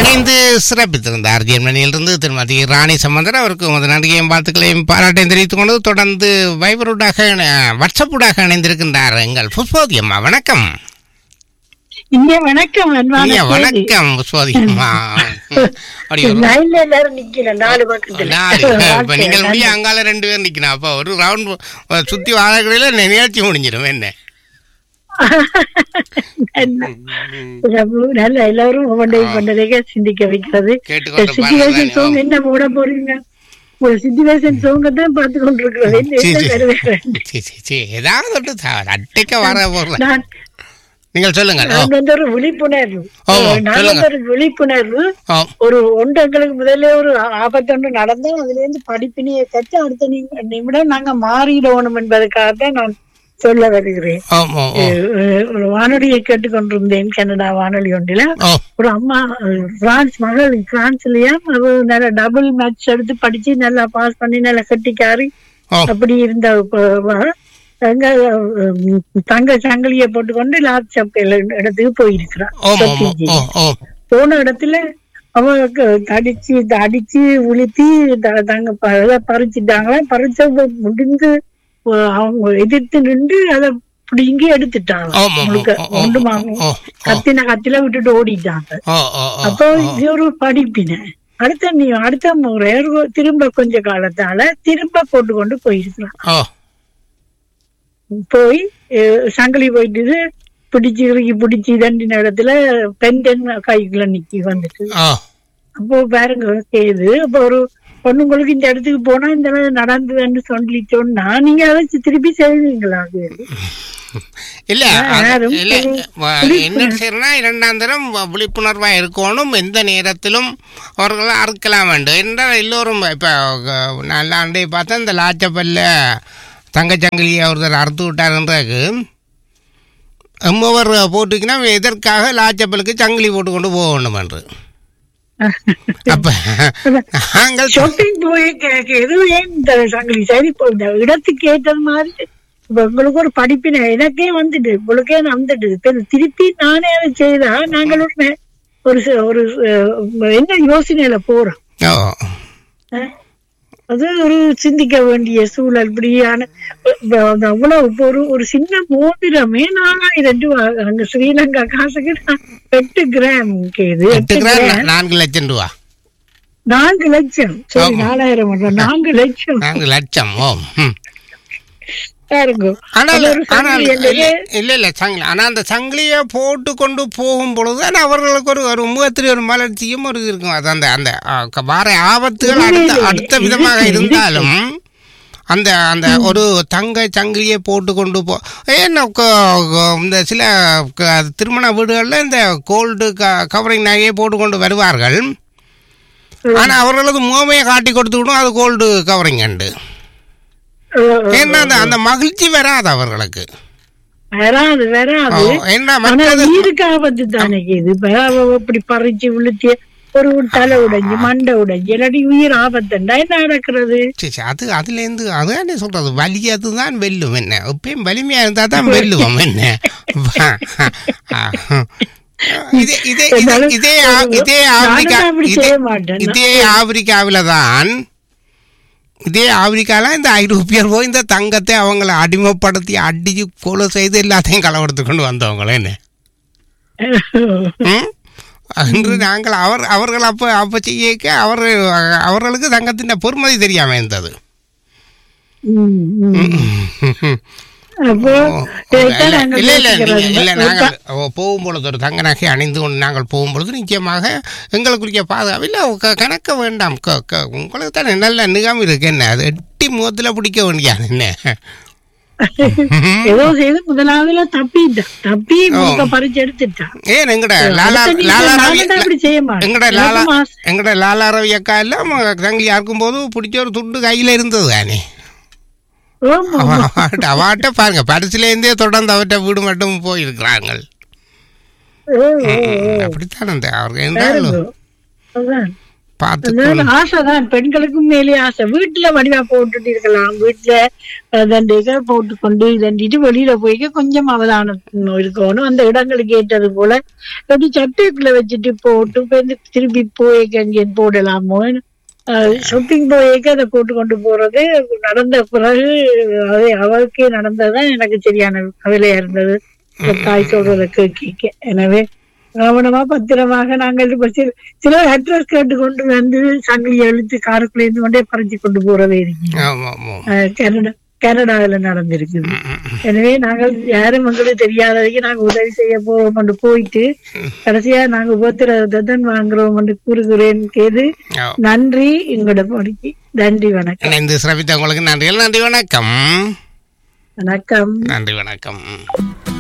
இணைந்து சிறப்பித்திருந்தார் ஜெர்மனியிலிருந்து திருமதி ராணி சம்பந்தர் அவருக்கு உமது நன்றியையும் வாழ்த்துக்களையும் பாராட்டையும் தெரிவித்துக் கொண்டு தொடர்ந்து வைபருடாக வாட்ஸ்அப்புடாக இணைந்திருக்கின்றார் எங்கள் புஷ்போதி அம்மா வணக்கம் இங்க வணக்கம் அன்பான ஐயா, கேள்வி. வணக்கம் புஷ்போதி அம்மா அப்படி ஒரு லைன்ல எல்லாரும் நிக்கல நாலு பக்கத்துல நாலு. இப்ப வாழ்க்கை, நீங்கள் நன்றி. முடிய அங்கால ரெண்டு பேர் நிக்கணும் அப்ப ஒரு ரவுண்ட் சுத்தி வாழக்கையில நிகழ்ச்சி முடிஞ்சிடும் என்ன என்ன? நல்ல எல்லாரும் ஒவ்வொன்றையும் பண்ணதையே சிந்திக்க வைக்கிறது கேட்டுக்கொண்டு சிச்சுவேஷன் பாருங்க. சோங் என்ன போட போறீங்க ஒரு சிச்சுவேஷன் சோங்க தான் பார்த்து கொண்டிருக்கிறது என்ன சீ, என்ன சீ. வேற வேற? சீ, சீ, சீ, ஏதாவது ஒன்று த- அட்டைக்க வர போறல நான் நீங்கள் சொல்லுங்க ஓ, நான் வந்து ஒரு விழிப்புணர்வு ஓ, நான் சொல்லுங்க. வந்து ஒரு விழிப்புணர்வு ஓ, ஒரு ஒன்று எங்களுக்கு முதல்ல ஒரு ஆபத்தொன்று நடந்தோம் அதுல இருந்து படிப்பினையை கற்று அடுத்த நிமி- நிமிடம் நாங்க மாறிடணும் என்பதற்காக தான் நான் சொல்ல வருகிறேன் ஓ, ஓ, ஓ, அஹ் ஒரு வானொலியை கேட்டுக்கொண்டிருந்தேன் கனடா வானொலி ஒன்றில ஓ, ஒரு அம்மா அஹ் பிரான்ஸ் மகள் பிரான்ஸ்லயா அவ நல்ல டபுள் மேட்ச் எடுத்து படிச்சு நல்லா பாஸ் பண்ணி நல்லா கட்டிக்காரி ஓ, அப்படி இருந்த ப- வ- தங்க அஹ், தங்க சங்கிலிய போட்டுக்கொண்டு லேப்டாப் இடத்துக்கு போயிருக்கிறான் ஓ, ஓ, ஓ, ஓ, ஓ, போன இடத்துல அவ க- அடிச்சு அடிச்சு உளுத்தி த- தங்க ப- இத பறிச்சுட்டாங்களா பறிச்ச முடிந்து அஹ் அவங்க எதிர்த்து நின்று அதை பிடுங்கி எடுத்துட்டாங்க ஓ, ஓ, முழுக்க ஓ, ஓ, ஒன்று ஓ, ஓ, கத்தின கத்தில விட்டுட்டு ஓடிட்டாங்க ஓ, ஓ, ஓ, அப்போ இது ஒரு படிப்பினை அடுத்த நீ அடுத்த முறை ஒரு திரும்ப கொஞ்ச காலத்தால திரும்ப போட்டு கொண்டு போயிருக்கலாம் ஓ, போய் அஹ், சங்கிலி போயிட்டு பிடிச்சு இறுக்கி பிடிச்சி தண்டின இடத்துல பெண் கைக்குள்ள நிக்கி வந்துட்டு ஓ, அப்போ பாருங்க கேது அப்போ ஒரு பொண்ணுங்களுக்கு இந்த இடத்துக்கு போனா இந்த மாதிரி நடந்ததுன்னு சொல்லி சொன்னா நீங்க அதை திருப்பி செய்வீங்களா அது இல்ல ஆ, அது- ரொம்ப இல்ல விழி- வ- விழிப்புணர்வு. என்ன செய்யறா இரண்டாம் தரம் வ- விழிப்புணர்வா இருக்கணும் எந்த நேரத்திலும் அவர்களை அறுக்கலாம் வேண்டும் என்றால் எல்லோரும் இப்ப அஹ், நல்ல அண்டை பார்த்தா இந்த லாச்சப்பல்ல தங்கச்சங்கிலியை ஒருத்தர் அறுத்து விட்டாருன்றாக்கு எம்மவர் போட்டுக்கினா எதற்காக லாச்சப்பலுக்கு சங்கிலி போட்டு கொண்டு போக வேண்டும் என்று அப்ப நாங்கள் ஷாப்பிங் போய் கே- கே- எதுவும் ஏன் இந்த சங்கிலி சரி இப்போ இந்த இடத்துக்கு ஏற்றது மாதிரி இப்ப உங்களுக்கு ஒரு படிப்பினை எனக்கே வந்துட்டு உங்களுக்கே வந்துட்டு இப்ப இது திருப்பி நானே அதை செய்தா நாங்கள் ஒரு ஒரு ச- ஒரு அஹ், என்ன யோசனையில போறோம் ஓ அஹ்? அது ஒரு சிந்திக்க வேண்டிய சூழல் இப்படியான இப்ப அந்த அவ்வளவு இப்ப ஒரு ஒரு சின்ன மோதிரமே நாலாயிரம் ரூபா அங்க ஸ்ரீலங்கா காசுக்கு நான் எட்டு கிராம் கேது எட்டு எட்டு கிராம் கிராம் நான்கு லட்சம் ரூபா நான்கு லட்சம் சரி ஆமா. நாலாயிரம் மட்டும் நான்கு லட்சம் நான்கு லட்சம் ஓ ம் பாருங்க ஆனால் அது ஒரு ஆனால் சங்கிலி இல்ல என்பது இல்ல இல்ல சங்கிலி ஆனால் அந்த சங்கிலியை போட்டு கொண்டு போகும் பொழுது அது அவர்களுக்கு ஒரு ஒரு முகத்தில் ஒரு மலர்ச்சியும் ஒரு இருக்கும் அது அந்த அந்த ஆ, க- வார ஆபத்துகள் அடுத்த உண்மையிலே, அடுத்த விதமாக இருக்கு, இருந்தாலும் அந்த அந்த ஒரு தங்க சங்கிலியை போட்டு கொண்டு போ ஏன்னா க- க- இந்த சில க- திருமண வீடுகளில் இந்த கோல்டு க கவரிங் நகையை போட்டு கொண்டு வருவார்கள் ஆனால் அவர்களது முகமையை காட்டி கொடுத்து விடும் அது கோல்டு கவரிங் அண்டு அஹ், ஏன்னா அந்த அந்த மகிழ்ச்சி வராது அவர்களுக்கு வராது வராது ஓ, என்ன ஆனா மற்றது உயிருக்கு ஆபத்து தானே இது இப்ப அவ இப்படி பறிச்சு விழுத்தி ஒரு தலை உடைஞ்சு மண்டை உடைஞ்சு இல்லாட்டி உயிர் ஆபத்துண்டா என்ன நடக்கிறது சரி, சரி, அது அதுலேருந்து அதுதான் சொல்றது வலி அதுதான் வெல்லும் என்ன எப்பயும் வலிமையா இருந்தா தான் வெல்லுவோம் என்ன இதே இதே இதே இதே ஆ- இதே ஆப்பிரிக்கா நானும் அப்படி இதே செய்ய மாட்டேன். இதே ஆப்பிரிக்காவில தான் இதே ஆப்பிரிக்கால இந்த ஐரோப்பியர் போய் இந்த தங்கத்தை அவங்கள அடிமைப்படுத்தி அடிச்சு கொலை செய்து எல்லாத்தையும் களவெடுத்து கொண்டு வந்தவங்களே என்ன ம்? அன்று நாங்கள் அவர் அவர்கள் அப்போ அப்போ செய்யக்க அவர் அவர்களுக்கு தங்கத்தின் பொறுமதி தெரியாம இருந்தது ம், ம். அப்போ இதைத்தான் இல்ல நாங்கள் இல்ல இல்ல யோசிக்கிறது. நீங்க- இல்ல நாங்கள் ஓ, போகும்பொழுது ஒரு தங்க நகை அணிந்து கொண்டு நாங்கள் போகும்பொழுது நிச்சயமாக எங்களுக்குரிய பாதுகாப்பு இல்லை க- கணக்க வேண்டாம் க- க- உங்களுக்கு தானே நல்ல நிகம் இருக்கு என்ன அது எட்டி முகத்துல பிடிக்க வேண்டியது என்ன ஏதோ செய்து முதலாவதுல தப்பிட்டான் தப்பி முழுக்க பறிச்சு எடுத்துட்டான் ஏன் எங்கட லாலா அடுத்த நீங்க லாலா நானும் ரவி தான் இப்படி செய்ய மாட்டேன். எங்கட லாலா எனக்கும் ஆசை. எங்கட லாலா ரவி அக்கா எல்லாம் தங்கிலியா இருக்கும்போது பிடிச்ச ஒரு துண்டு கையில இருந்தது தானே ஆமா, அவ- அவாட்ட அவாட்ட பாருங்க பரிசுல இருந்தே தொடர்ந்து அவர்கிட்ட வீடு மட்டும் போயிருக்கிறாங்க ஓ, ஓ, ஓ. அப்படித்தான் அந்த அவர்கள் என்றாலும் பாருங்க. அதான். பார்த்து அதாவது ஆசைதான் பெண்களுக்கும் மேலே ஆசை வீட்டுல வடிவா போட்டுட்டு இருக்கலாம் வீட்டுல தண்டிக்க போட்டு கொண்டு தண்டிட்டு வெளியில போய்க்க கொஞ்சம் அவதானம் இருக்கணும் அந்த இடங்களுக்கு ஏற்றது போல எப்படி சட்டைக்குள்ள வச்சுட்டு போட்டு இப்ப இந்த திருப்பி போய்க்க அங்கே போடலாமோ ஷாப்பிங் போய்க்க அதை போட்டு கொண்டு போறது நடந்த பிறகு அது அவருக்கே நடந்ததுதான் எனக்கு சரியான கவலையா இருந்தது இந்த தாய் சொல்றதை கேட்க எனவே கவனமா பத்திரமாக நாங்கள் இப்ப சில சில அட்ரஸ் கேட்டு கொண்டு வந்து சங்கிலி எழுத்து காருக்குள்ள இருந்து கொண்டே பறிச்சு கொண்டு போறதே இருக்கு ஆமா ஆமா அஹ் கனடா கனடாவில் நடந்திருக்குது ம், ம், ம். எனவே நாங்கள் யாரும் எங்களுக்கு தெரியாததுக்கு நாங்க உதவி செய்ய போறோம் என்று போயிட்டு கடைசியா நாங்க உபத்திரத்தை தான் வாங்குறோம் என்று கூறுகிறேன் கேது ஆ. நன்றி எங்களோட படிக்கு நன்றி வணக்கம் இணைந்து சிறப்பித்த உங்களுக்கு நன்றிகள் நன்றி வணக்கம் வணக்கம் நன்றி வணக்கம்